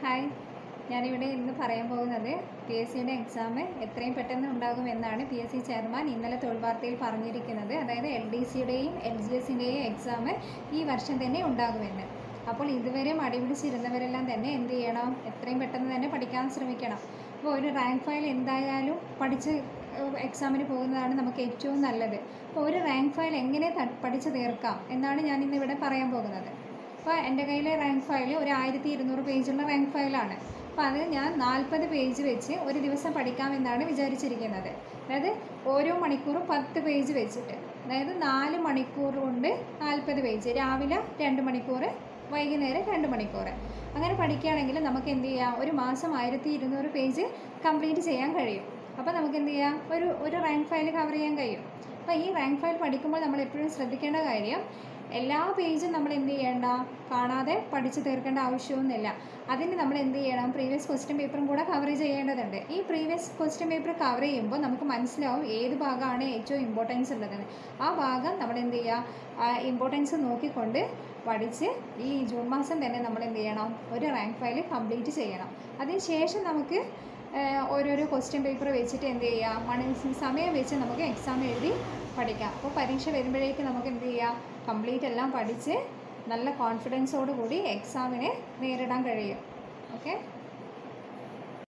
hi ഞാനിവിടെ ഇന്ന് പറയാൻ പോകുന്നത് പി എസ് സിയുടെ എക്സാം എത്രയും പെട്ടെന്ന് ഉണ്ടാകുമെന്നാണ് പി എസ് സി ചെയർമാൻ ഇന്നലെ തൊഴിൽ വാർത്തയിൽ പറഞ്ഞിരിക്കുന്നത് അതായത് എൽ ഡി സിയുടെയും എൽ ജി എസിൻ്റെയും എക്സാം ഈ വർഷം തന്നെ ഉണ്ടാകുമെന്ന് അപ്പോൾ ഇതുവരെ മടിപിടിച്ചിരുന്നവരെല്ലാം തന്നെ എന്ത് ചെയ്യണം എത്രയും പെട്ടെന്ന് തന്നെ പഠിക്കാൻ ശ്രമിക്കണം അപ്പോൾ ഒരു റാങ്ക് ഫയൽ എന്തായാലും പഠിച്ച് എക്സാമിന് പോകുന്നതാണ് നമുക്ക് ഏറ്റവും നല്ലത് അപ്പോൾ ഒരു റാങ്ക് ഫയൽ എങ്ങനെ ത- പഠിച്ച് തീർക്കാം എന്നാണ് ഞാൻ ഇന്നിവിടെ പറയാൻ പോകുന്നത് അപ്പോൾ എൻ്റെ കയ്യിലെ റാങ്ക് ഫയൽ ഒരു ആയിരത്തി ഇരുന്നൂറ് പേജുള്ള റാങ്ക് ഫയലാണ് അപ്പോൾ അത് ഞാൻ നാൽപ്പത് പേജ് വെച്ച് ഒരു ദിവസം പഠിക്കാമെന്നാണ് വിചാരിച്ചിരിക്കുന്നത് അതായത് ഓരോ മണിക്കൂറും പത്ത് പേജ് വെച്ചിട്ട് അതായത് നാല് മണിക്കൂർ കൊണ്ട് നാൽപ്പത് പേജ് രാവിലെ രണ്ട് മണിക്കൂർ വൈകുന്നേരം രണ്ട് മണിക്കൂർ അങ്ങനെ പഠിക്കുകയാണെങ്കിൽ നമുക്ക് എന്ത് ചെയ്യാം ഒരു മാസം ആയിരത്തി ഇരുന്നൂറ് പേജ് കംപ്ലീറ്റ് ചെയ്യാൻ കഴിയും അപ്പോൾ നമുക്ക് എന്ത് ചെയ്യാം ഒരു ഒരു റാങ്ക് ഫയൽ കവർ ചെയ്യാൻ കഴിയും അപ്പോൾ ഈ റാങ്ക് ഫയൽ പഠിക്കുമ്പോൾ നമ്മൾ എപ്പോഴും ശ്രദ്ധിക്കേണ്ട കാര്യം എല്ലാ പേജും നമ്മൾ എന്ത് ചെയ്യേണ്ട കാണാതെ പഠിച്ചു തീർക്കേണ്ട ആവശ്യമൊന്നുമില്ല അതിന് നമ്മൾ എന്ത് ചെയ്യണം പ്രീവിയസ് ക്വസ്റ്റ്യൻ പേപ്പറും കൂടെ കവർ ചെയ്യേണ്ടതുണ്ട് ഈ പ്രീവിയസ് ക്വസ്റ്റ്യൻ പേപ്പർ കവർ ചെയ്യുമ്പോൾ നമുക്ക് മനസ്സിലാവും ഏത് ഭാഗമാണ് ഏറ്റവും ഇമ്പോർട്ടൻസ് ഉള്ളതെന്ന് ആ ഭാഗം നമ്മൾ എന്ത് ചെയ്യുക ഇമ്പോർട്ടൻസ് നോക്കിക്കൊണ്ട് പഠിച്ച് ഈ ജൂൺ മാസം തന്നെ നമ്മൾ എന്ത് ചെയ്യണം ഒരു റാങ്ക് ഫയൽ കംപ്ലീറ്റ് ചെയ്യണം അതിന് ശേഷം നമുക്ക് ഏഹ് ഓരോരോ ക്വസ്റ്റ്യൻ പേപ്പർ വെച്ചിട്ട് എന്ത് ചെയ്യാം മണി സമയം വെച്ച് നമുക്ക് എക്സാം എഴുതി പഠിക്കാം അപ്പോൾ പരീക്ഷ വരുമ്പോഴേക്ക് നമുക്ക് എന്ത് ചെയ്യാം കംപ്ലീറ്റ് എല്ലാം പഠിച്ച് നല്ല കോൺഫിഡൻസോട് കൂടി എക്സാമിനെ നേരിടാൻ കഴിയും ഓക്കെ